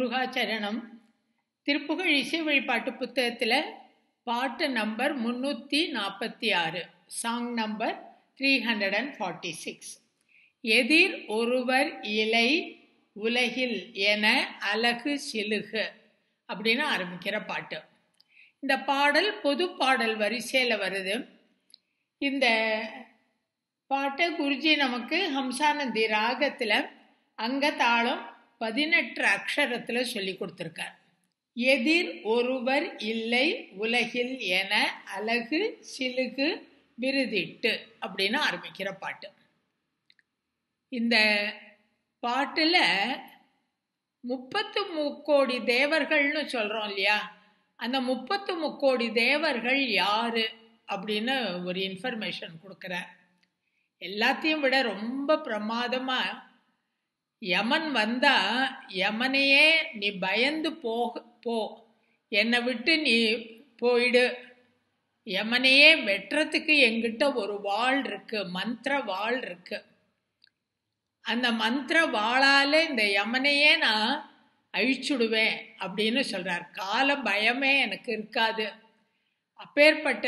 முருகாச்சரணம் திருப்புகழ் இசை வழிபாட்டு புத்தகத்தில் பாட்டு நம்பர் முன்னூற்றி நாற்பத்தி ஆறு song number three hundred and forty six எதிர் ஒருவர் இலை உலகில் என அழகு சிலுகு அப்படின்னு ஆரம்பிக்கிற பாட்டு இந்த பாடல் பொது பாடல் வரிசையில் வருது இந்த பாட்டை குருஜி நமக்கு ஹம்சானந்தி ராகத்தில் அங்க தாளம் பதினெட்டு அக்ஷரத்தில் சொல்லி கொடுத்துருக்கார் எதிர் ஒருவர் இல்லை உலகில் என அழகு சிலுகு விருதிட்டு அப்படின்னு ஆரம்பிக்கிற பாட்டு இந்த பாட்டில் முப்பத்து முக்கோடி தேவர்கள்னு சொல்கிறோம் இல்லையா அந்த முப்பத்து முக்கோடி தேவர்கள் யாரு அப்படின்னு ஒரு இன்ஃபர்மேஷன் கொடுக்குறார் எல்லாத்தையும் விட ரொம்ப பிரமாதமாக யமன் வந்தா யமனையே நீ பயந்து போக போ என்னை விட்டு நீ போயிடு யமனையே வெட்டுறதுக்கு எங்கிட்ட ஒரு வாள் இருக்கு மந்திர வாள் இருக்கு அந்த மந்திர வாளால இந்த யமனையே நான் அழிச்சுடுவேன் அப்படின்னு சொல்றார் கால பயமே எனக்கு இருக்காது அப்பேற்பட்ட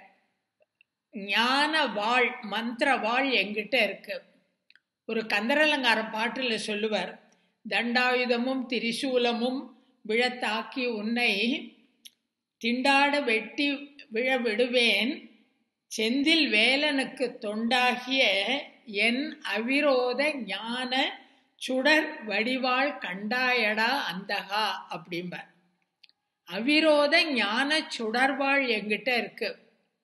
ஞான வாழ் மந்திர வாழ் எங்கிட்ட இருக்கு ஒரு கந்தரலங்கார பாட்டில் சொல்லுவார் தண்டாயுதமும் திரிசூலமும் விழத்தாக்கி உன்னை திண்டாட வெட்டி விழ விடுவேன் செந்தில் வேலனுக்கு தொண்டாகிய என் அவிரோத ஞான சுடர் வடிவாள் கண்டாயடா அந்தகா அப்படிம்பார் அவிரோத ஞான சுடர்வாள் எங்கிட்ட இருக்கு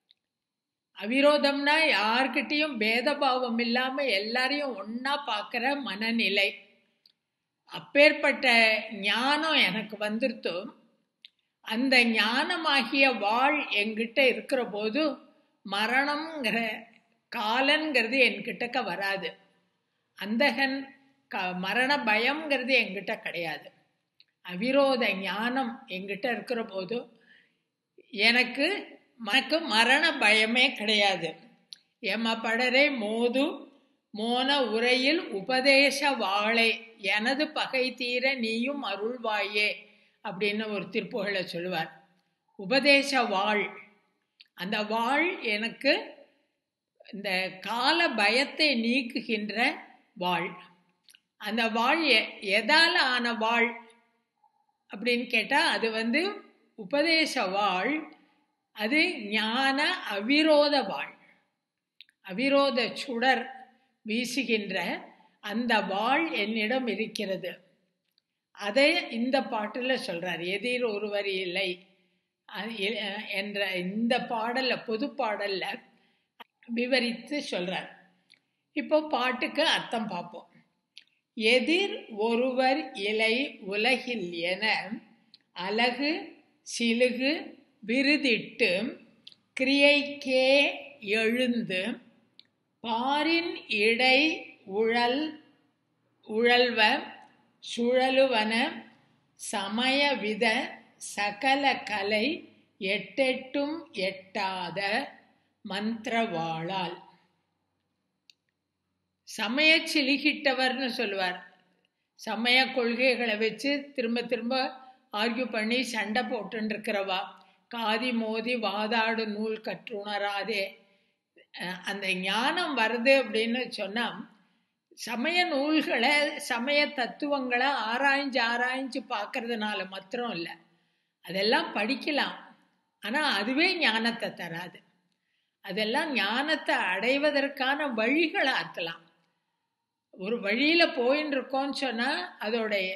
அவிரோதம்னா யார்கிட்டையும் பேதபாவம் இல்லாம எல்லாரையும் ஒன்னா பார்க்குற மனநிலை அப்பேற்பட்ட ஞானம் எனக்கு வந்துருத்தோ அந்த ஞானமாகிய வாழ் என்கிட்ட இருக்கிற போது மரணம்ங்கிற காலன்கிறது என்கிட்டக்க வராது அந்தகன் க மரண பயம்ங்கிறது என்கிட்ட கிடையாது அவிரோத ஞானம் என்கிட்ட இருக்கிற போது எனக்கு எனக்கு மரண பயமே கிடையாது எம படரே மோது மோன உரையில் உபதேச வாழை எனது பகை தீர நீயும் அருள்வாயே அப்படின்னு ஒரு திருப்புகளை சொல்லுவார் உபதேச வாழ் அந்த வாழ் எனக்கு இந்த கால பயத்தை நீக்குகின்ற வாழ் அந்த வாழ் எதால ஆன வாழ் அப்படின்னு கேட்டால் அது வந்து உபதேச வாழ் அது ஞான அவிரோத வாழ் அவிரோத சுடர் வீசுகின்ற அந்த வாழ் என்னிடம் இருக்கிறது அதை இந்த பாட்டில் சொல்றார் எதிர் ஒருவர் இல்லை என்ற இந்த பாடல்ல பொது பாடல்ல விவரித்து சொல்றார் இப்போ பாட்டுக்கு அர்த்தம் பார்ப்போம் எதிர் ஒருவர் இலை உலகில் என அழகு சிலுகு விருதிட்டு கிரியைக்கே எழுந்து பாரின் இடை உழல் உழல்வ சுழலுவன சமயவித சகல கலை எட்டெட்டும் எட்டாத மந்திரவாளால் சமய சிலிகிட்டவர்னு சொல்லுவார் சமய கொள்கைகளை வச்சு திரும்ப திரும்ப ஆர்கியூ பண்ணி சண்டை போட்டுன்னு இருக்கிறவா காதி மோதி வாதாடு நூல் கற்றுணராதே அந்த ஞானம் வருது அப்படின்னு சொன்னால் சமய நூல்களை சமய தத்துவங்களை ஆராய்ஞ்சு ஆராய்ஞ்சு பார்க்கறதுனால மாத்திரம் இல்லை அதெல்லாம் படிக்கலாம் ஆனால் அதுவே ஞானத்தை தராது அதெல்லாம் ஞானத்தை அடைவதற்கான வழிகளை ஆக்கலாம் ஒரு வழியில் போயின்னு இருக்கோம்னு சொன்னால் அதோடைய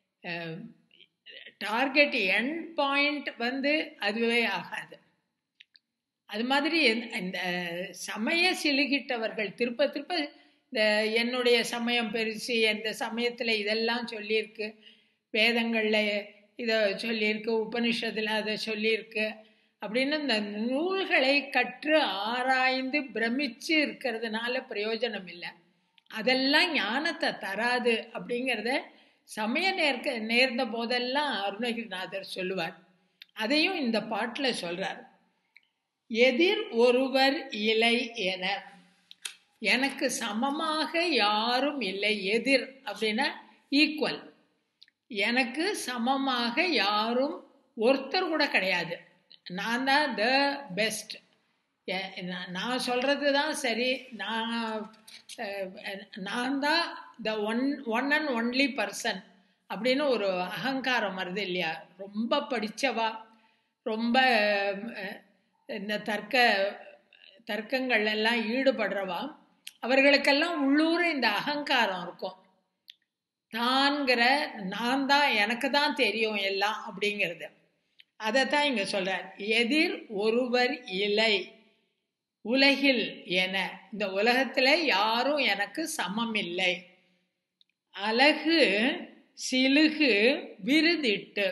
டார்கெட் எண்ட் பாயிண்ட் வந்து அதுவே ஆகாது அது மாதிரி இந்த சமய சிலுகிட்டவர்கள் திருப்ப திருப்ப இந்த என்னுடைய சமயம் பெருசு எந்த சமயத்தில் இதெல்லாம் சொல்லியிருக்கு வேதங்களில் இதை சொல்லியிருக்கு உபனிஷத்தில் அதை சொல்லியிருக்கு அப்படின்னு இந்த நூல்களை கற்று ஆராய்ந்து பிரமிச்சு இருக்கிறதுனால பிரயோஜனம் இல்லை அதெல்லாம் ஞானத்தை தராது அப்படிங்கிறத சமய நேர்க்க நேர்ந்த போதெல்லாம் அருணகிரிநாதர் சொல்லுவார் அதையும் இந்த பாட்டில் சொல்றார் எதிர் ஒருவர் இலை என எனக்கு சமமாக யாரும் இல்லை எதிர் அப்படின்னா ஈக்குவல் எனக்கு சமமாக யாரும் ஒருத்தர் கூட கிடையாது நான் தான் த பெஸ்ட் நான் சொல்கிறது தான் சரி நான் நான் தான் the one one and only person அப்படின்னு ஒரு அகங்காரம் வருது இல்லையா ரொம்ப படித்தவா ரொம்ப இந்த தர்க்க தர்க்கங்கள் எல்லாம் ஈடுபடுறவா அவர்களுக்கெல்லாம் உள்ளூர இந்த அகங்காரம் இருக்கும் தான்கிற நான் தான் எனக்கு தான் தெரியும் எல்லாம் அப்படிங்கிறது அதைத்தான் இங்க சொல்றார் எதிர் ஒருவர் இலை உலகில் என இந்த உலகத்துல யாரும் எனக்கு சமம் இல்லை அழகு சிலுகு விருதிட்டு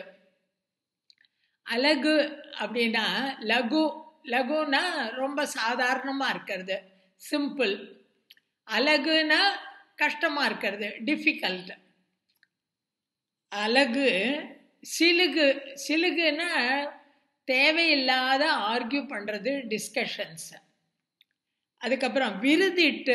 அழகு அப்படின்னா லகு லகுனா ரொம்ப சாதாரணமா இருக்கிறது சிம்பிள் அழகுனா கஷ்டமா இருக்கிறது டிஃபிகல்ட் அழகு சிலுகு சிலுகுன்னா தேவையில்லாத ஆர்கியூ பண்ணுறது டிஸ்கஷன்ஸ் அதுக்கப்புறம் விருதிட்டு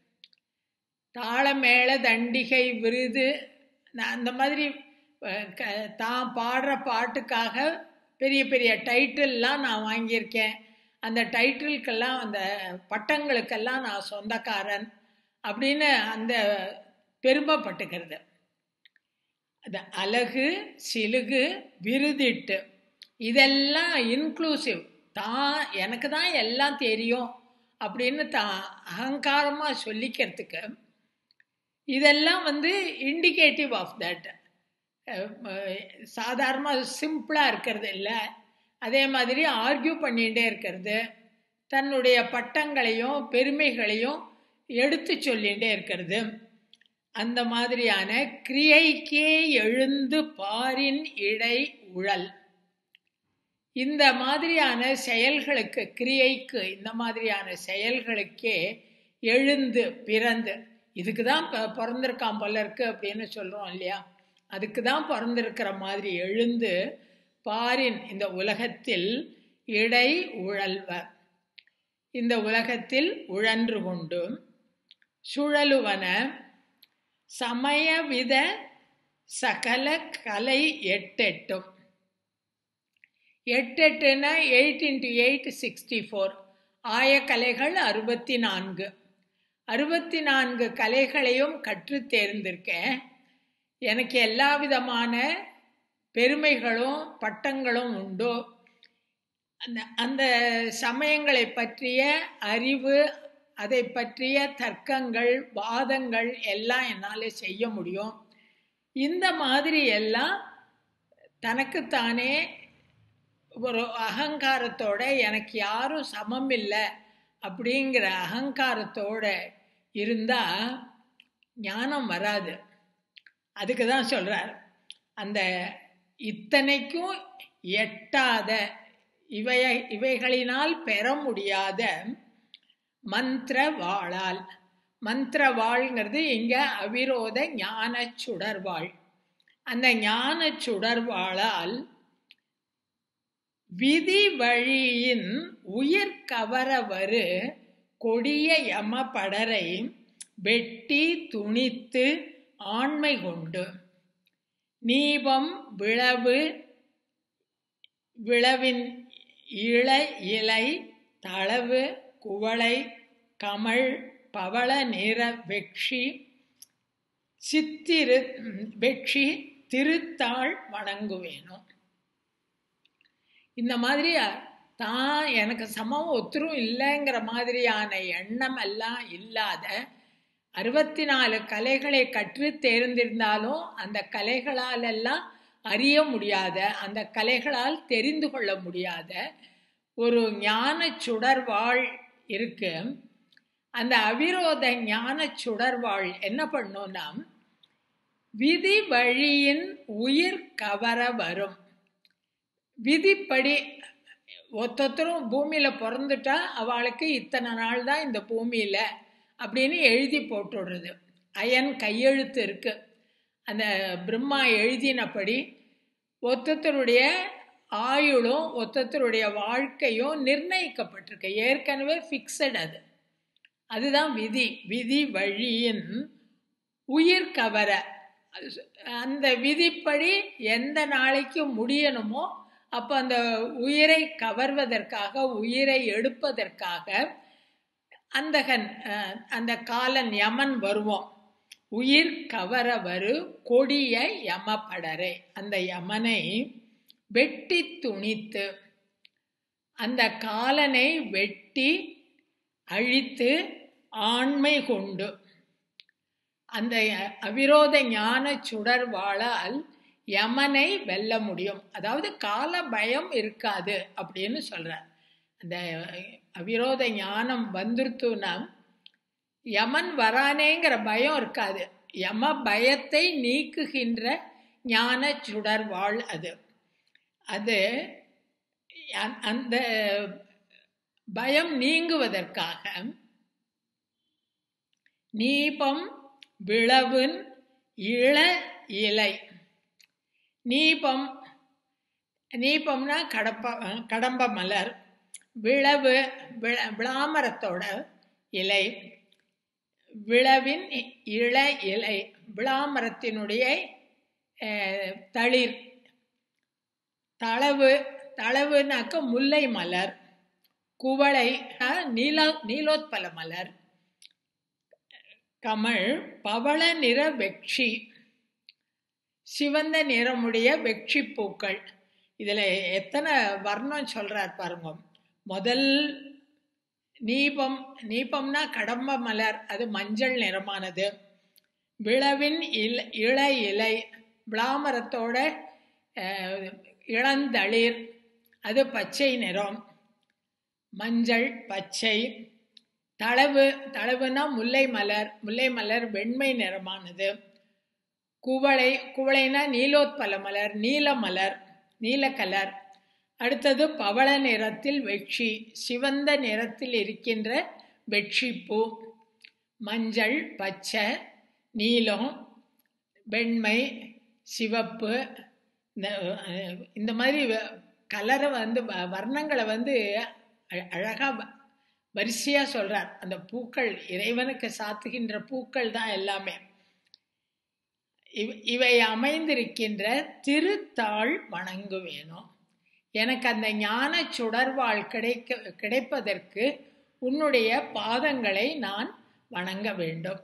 தாளமேள தண்டிகை விருது அந்த மாதிரி தான் பாடுற பாட்டுக்காக பெரிய பெரிய டைட்டில்லாம் நான் வாங்கியிருக்கேன் அந்த டைட்டிலுக்கெல்லாம் அந்த பட்டங்களுக்கெல்லாம் நான் சொந்தக்காரன் அப்படின்னு அந்த பெருமைப்பட்டுக்கிறது அது அழகு சிலுகு விருதிட்டு இதெல்லாம் இன்க்ளூசிவ் தான் எனக்கு தான் எல்லாம் தெரியும் அப்படின்னு தான் அகங்காரமாக சொல்லிக்கிறதுக்கு இதெல்லாம் வந்து இண்டிகேட்டிவ் ஆஃப் தட் சாதாரணமாக சிம்பிளாக இருக்கிறது இல்லை அதே மாதிரி ஆர்கியூ பண்ணிகிட்டே இருக்கிறது தன்னுடைய பட்டங்களையும் பெருமைகளையும் எடுத்து சொல்லிகிட்டே இருக்கிறது அந்த மாதிரியான கிரியைக்கே எழுந்து பாரின் இடை உழல் இந்த மாதிரியான செயல்களுக்கு கிரியைக்கு இந்த மாதிரியான செயல்களுக்கே எழுந்து பிறந்து இதுக்கு தான் பிறந்திருக்கான் போல இருக்கு அப்படின்னு சொல்கிறோம் இல்லையா அதுக்கு தான் பிறந்திருக்கிற மாதிரி எழுந்து பாரின் இந்த உலகத்தில் இடை உழல்வ இந்த உலகத்தில் உழன்று கொண்டு சுழலுவன சமயவித சகல கலை எட்டெட்டும் எட்டெட்டுனா eight into eight sixty four ஆயக்கலைகள் அறுபத்தி நான்கு அறுபத்தி நான்கு கலைகளையும் கற்று தேர்ந்திருக்கேன் எனக்கு எல்லா விதமான பெருமைகளும் பட்டங்களும் உண்டு அந்த அந்த சமயங்களை பற்றிய அறிவு அதை பற்றிய தர்க்கங்கள் வாதங்கள் எல்லாம் என்னால் செய்ய முடியும் இந்த மாதிரி எல்லாம் தனக்குத்தானே ஒரு அகங்காரத்தோட எனக்கு யாரும் சமம் இல்லை அப்படிங்கிற அகங்காரத்தோட இருந்தால் ஞானம் வராது அதுக்கு தான் சொல்கிறார் அந்த இத்தனைக்கும் எட்டாத இவைய இவைகளினால் பெற முடியாத மந்திர வாழால் மந்திர வாழ்ங்கிறது இங்க அவிரோத ஞான சுடர்வாள் அந்த ஞான சுடர்வாளால் விதி வழியின் உயிர் கவரவரு கொடிய யம படரை வெட்டி துணித்து ஆண்மை கொண்டு நீபம் விளவு விளவின் இள இலை தளவு குவளை கமல் பவள நிற வெக்ஷி சித்திரு வெக்ஷி திருத்தாள் வணங்குவேணும் இந்த மாதிரி தான் எனக்கு சமம் ஒத்துரும் இல்லைங்கிற மாதிரியான எண்ணம் எல்லாம் இல்லாத அறுபத்தி நாலு கலைகளை கற்று தேர்ந்திருந்தாலும் அந்த கலைகளால் எல்லாம் அறிய முடியாத அந்த கலைகளால் தெரிந்து கொள்ள முடியாத ஒரு ஞான சுடர்வாள் இருக்கு அந்த அவிரோத ஞான சுடர்வாள் என்ன பண்ணும்னா விதி வழியின் உயிர் கவர வரும் விதிப்படி ஒத்தொத்தரும் பூமியில் பிறந்துட்டா அவளுக்கு இத்தனை நாள் தான் இந்த பூமியில் அப்படின்னு எழுதி போட்டுடுறது அயன் கையெழுத்து இருக்கு அந்த பிரம்மா எழுதினபடி ஒத்தொத்தருடைய ஆயுளும் ஒத்தொத்தருடைய வாழ்க்கையும் நிர்ணயிக்கப்பட்டிருக்கு ஏற்கனவே ஃபிக்ஸட் அது அதுதான் விதி விதி வழியின் உயிர் கவர அந்த விதிப்படி எந்த நாளைக்கு முடியணுமோ அப்போ அந்த உயிரை கவர்வதற்காக உயிரை எடுப்பதற்காக அந்தகன் அந்த காலன் யமன் வருவோம் உயிர் கவர வரு கொடிய யமப்படரை அந்த யமனை வெட்டி துணித்து அந்த காலனை வெட்டி அழித்து ஆண்மை கொண்டு அந்த அவிரோத ஞான சுடர் வாழால் யமனை வெல்ல முடியும் அதாவது கால பயம் இருக்காது அப்படின்னு சொல்றார் அந்த அவிரோத ஞானம் வந்துருத்துனா யமன் வரானேங்கிற பயம் இருக்காது யம பயத்தை நீக்குகின்ற ஞான சுடர் வாழ் அது அது அந்த பயம் நீங்குவதற்காக நீபம் விளவின் இள இலை நீபம் நீபம்னா கடப்ப கடம்ப மலர் விளவு விள விளாமரத்தோட இலை விளவின் இள இலை விளாமரத்தினுடைய தளிர் தளவு தளவுனாக்க முல்லை மலர் குவளை நீல நீலோத்பல மலர் கமல் பவள நிற வெக்ஷி சிவந்த நிறமுடைய வெக்ஷி பூக்கள் இதில் எத்தனை வர்ணம் சொல்கிறார் பாருங்க முதல் நீபம் நீபம்னா கடம்ப மலர் அது மஞ்சள் நிறமானது விளவின் இல இள இலை விளாமரத்தோட இளந்தளிர் அது பச்சை நிறம் மஞ்சள் பச்சை தளவு தளவுனா முல்லை மலர் முல்லை மலர் வெண்மை நிறமானது குவளை குவளைனா நீலோத்பல மலர் நீல மலர் நீல கலர் அடுத்தது பவள நிறத்தில் வெட்சி சிவந்த நிறத்தில் இருக்கின்ற வெட்சிப்பூ மஞ்சள் பச்சை நீலம் வெண்மை சிவப்பு இந்த இந்த மாதிரி கலரை வந்து வர்ணங்களை வந்து அழகாக வரிசையாக சொல்கிறார் அந்த பூக்கள் இறைவனுக்கு சாத்துகின்ற பூக்கள் தான் எல்லாமே இவ் இவை அமைந்திருக்கின்ற திருத்தாள் வணங்கு வேணும் எனக்கு அந்த ஞான சுடர்வாள் கிடைக்க கிடைப்பதற்கு உன்னுடைய பாதங்களை நான் வணங்க வேண்டும்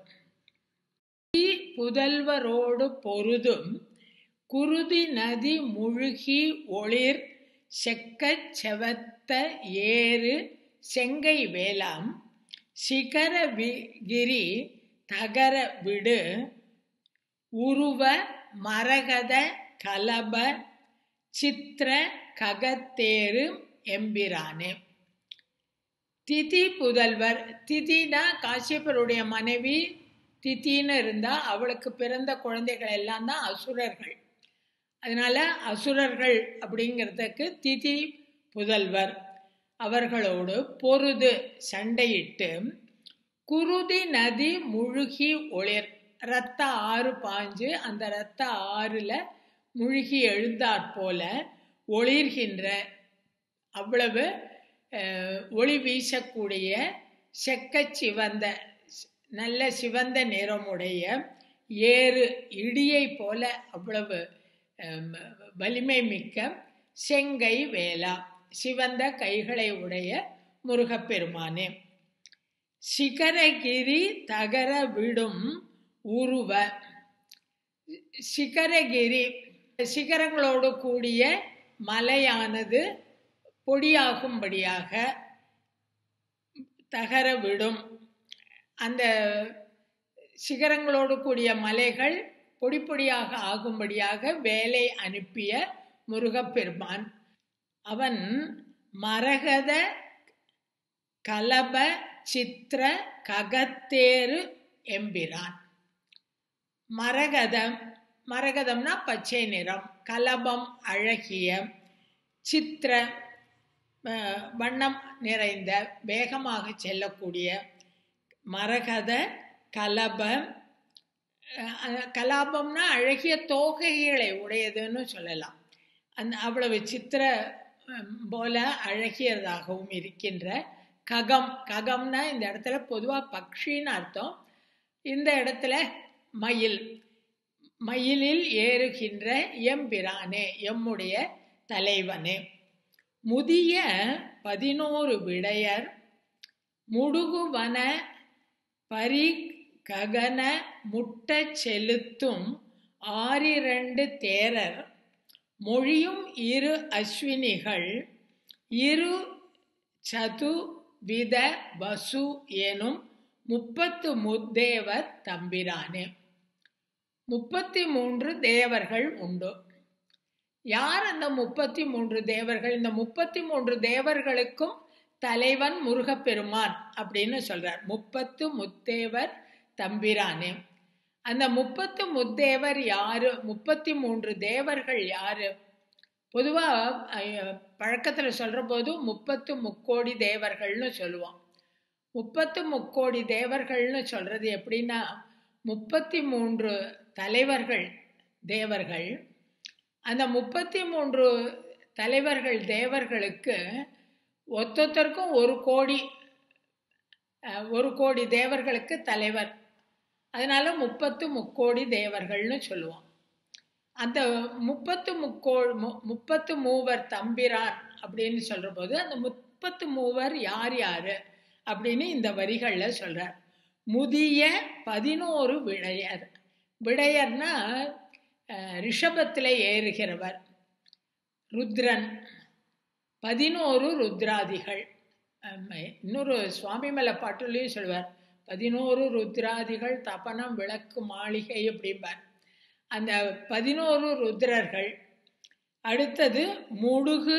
புதல்வரோடு பொருதும் குருதி நதி முழுகி ஒளிர் செக்கச் செவத்த ஏறு செங்கை வேளாம் சிகர கிரி தகர விடு உருவ மரகத கலப சித்திர ககத்தேரு எம்பிரானே திதி புதல்வர் திதினா காசியப்பருடைய மனைவி தித்தின்னு இருந்தா அவளுக்கு பிறந்த குழந்தைகள் எல்லாம் தான் அசுரர்கள் அதனால அசுரர்கள் அப்படிங்கிறதுக்கு திதி புதல்வர் அவர்களோடு பொருது சண்டையிட்டு குருதி நதி முழுகி ஒளிர் ரத்த ஆறு பாஞ்சு அந்த ரத்த ஆறுல முழுகி எழுந்தாற் போல ஒளிர்கின்ற அவ்வளவு ஒளி வீசக்கூடிய செக்க சிவந்த நல்ல சிவந்த நிறமுடைய ஏறு இடியை போல அவ்வளவு வலிமை மிக்க செங்கை வேளா சிவந்த கைகளை உடைய முருகப்பெருமானே சிகரகிரி தகர விடும் உருவ சிகரகிரி சிகரங்களோடு கூடிய மலையானது பொடியாகும்படியாக தகர விடும் அந்த சிகரங்களோடு கூடிய மலைகள் பொடி பொடியாக ஆகும்படியாக வேலை அனுப்பிய முருகப்பெருமான் அவன் மரகத கலப சித்திர ககத்தேரு எம்பிரான் மரகதம் மரகதம்னா பச்சை நிறம் கலபம் அழகிய சித்திர வண்ணம் நிறைந்த வேகமாக செல்லக்கூடிய மரகத கலப கலாபம்னா அழகிய தோகைகளை உடையதுன்னு சொல்லலாம் அந்த அவ்வளவு சித்திர போல அழகியதாகவும் இருக்கின்ற ககம் ககம்னா இந்த இடத்துல பொதுவாக பக்ஷின்னு அர்த்தம் இந்த இடத்துல மயில் மயிலில் ஏறுகின்ற எம்பிரானே எம்முடைய தலைவனே முதிய பதினோரு விடையர் முடுகுவன பரி ககன முட்டச் செலுத்தும் ஆறிரண்டு தேரர் மொழியும் இரு அஸ்வினிகள் இரு சது வித வசு எனும் முப்பத்து முத்தேவர் தம்பிரானே முப்பத்தி மூன்று தேவர்கள் உண்டு யார் அந்த முப்பத்தி மூன்று தேவர்கள் இந்த முப்பத்தி மூன்று தேவர்களுக்கும் தலைவன் முருகப்பெருமான் அப்படின்னு சொல்றார் முப்பத்து முத்தேவர் தம்பிரானே அந்த முப்பத்து முத்தேவர் யாரு முப்பத்தி மூன்று தேவர்கள் யாரு பொதுவா பழக்கத்துல சொல்ற போது முப்பத்து முக்கோடி தேவர்கள்னு சொல்லுவோம் முப்பத்து முக்கோடி தேவர்கள்னு சொல்றது எப்படின்னா முப்பத்தி மூன்று தலைவர்கள் தேவர்கள் அந்த முப்பத்தி மூன்று தலைவர்கள் தேவர்களுக்கு ஒத்தொத்தருக்கும் ஒரு கோடி ஒரு கோடி தேவர்களுக்கு தலைவர் அதனால முப்பத்து முக்கோடி தேவர்கள்னு சொல்லுவோம் அந்த முப்பத்து முக்கோ முப்பத்து மூவர் தம்பிரான் அப்படின்னு சொல்ற போது அந்த முப்பத்து மூவர் யார் யாரு அப்படின்னு இந்த வரிகளில் சொல்றார் முதிய பதினோரு விடையர் விடையர்னா ரிஷபத்தில் ஏறுகிறவர் ருத்ரன் பதினோரு ருத்ராதிகள் இன்னொரு சுவாமி மலை பாட்டுலையும் சொல்வார் பதினோரு ருத்ராதிகள் தபனம் விளக்கு மாளிகை அப்படிம்பார் அந்த பதினோரு ருத்ரர்கள் அடுத்தது முடுகு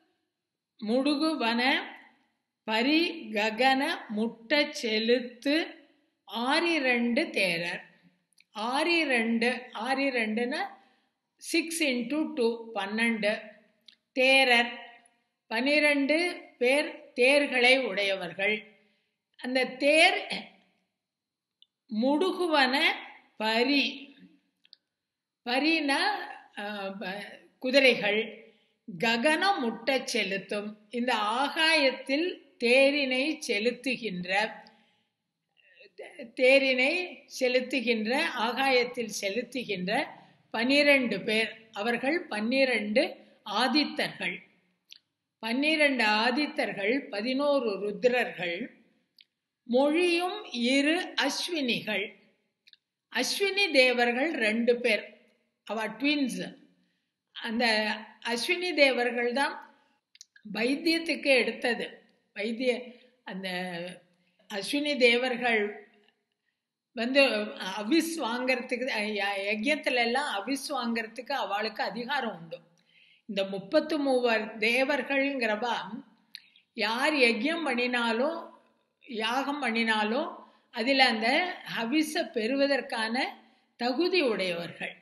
முடுகு வன பரி ககன முட்ட செலுத்து ஆறிரண்டு தேரர் ஆறிரண்டு ஆறிரண்டுன்னா சிக்ஸ் இன்ட்டு டூ பன்னெண்டு தேரர் பனிரெண்டு பேர் தேர்களை உடையவர்கள் அந்த தேர் முடுகுவன பரி பரினா குதிரைகள் ககனம் முட்ட செலுத்தும் இந்த ஆகாயத்தில் தேரினை செலுத்துகின்ற தேரினை செலுத்துகின்ற ஆகாயத்தில் செலுத்துகின்ற பனிரெண்டு பேர் அவர்கள் பன்னிரண்டு ஆதித்தர்கள் பன்னிரண்டு ஆதித்தர்கள் பதினோரு ருத்ரர்கள் மொழியும் இரு அஸ்வினிகள் அஸ்வினி தேவர்கள் ரெண்டு பேர் அவ ட்வின்ஸ் அந்த அஸ்வினி தேவர்கள் தான் வைத்தியத்துக்கு எடுத்தது வைத்திய அந்த அஸ்வினி தேவர்கள் வந்து அவிஸ் வாங்கறதுக்கு யஜ்யத்துல எல்லாம் அவிஸ் வாங்கறதுக்கு அவளுக்கு அதிகாரம் உண்டு இந்த முப்பத்து மூவர் தேவர்கள்ங்கிறவா யார் யஜ்யம் பண்ணினாலும் யாகம் பண்ணினாலும் அதில் அந்த ஹவிஸை பெறுவதற்கான தகுதி உடையவர்கள்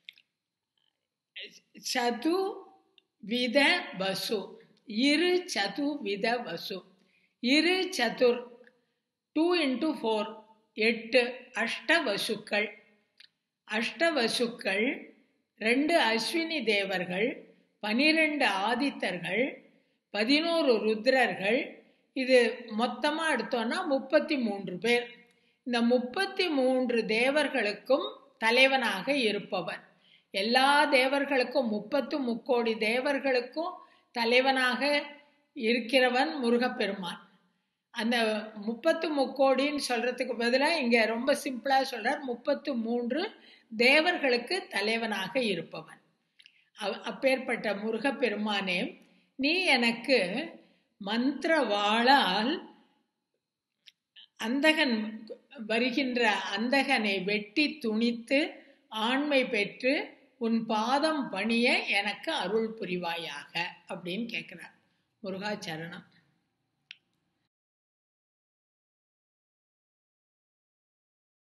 சது வித வசு இரு சது வித வசு இரு சதுர் டூ இன்ட்டு ஃபோர் எட்டு அஷ்டவசுக்கள் அஷ்டவசுக்கள் ரெண்டு அஸ்வினி தேவர்கள் பனிரெண்டு ஆதித்தர்கள் பதினோரு ருத்ரர்கள் இது மொத்தமாக எடுத்தோன்னா முப்பத்தி மூன்று பேர் இந்த முப்பத்தி மூன்று தேவர்களுக்கும் தலைவனாக இருப்பவன் எல்லா தேவர்களுக்கும் முப்பத்து முக்கோடி தேவர்களுக்கும் தலைவனாக இருக்கிறவன் முருகப்பெருமான் அந்த முப்பத்து முக்கோடின்னு சொல்றதுக்கு பதிலாக இங்கே ரொம்ப சிம்பிளாக சொல்றார் முப்பத்து மூன்று தேவர்களுக்கு தலைவனாக இருப்பவன் அப்பேற்பட்ட முருகப்பெருமானே நீ எனக்கு மந்திர வாளால் அந்தகன் வருகின்ற அந்தகனை வெட்டி துணித்து ஆண்மை பெற்று உன் பாதம் பணிய எனக்கு அருள் புரிவாயாக அப்படின்னு கேட்கிறார் முருகாச்சரணம்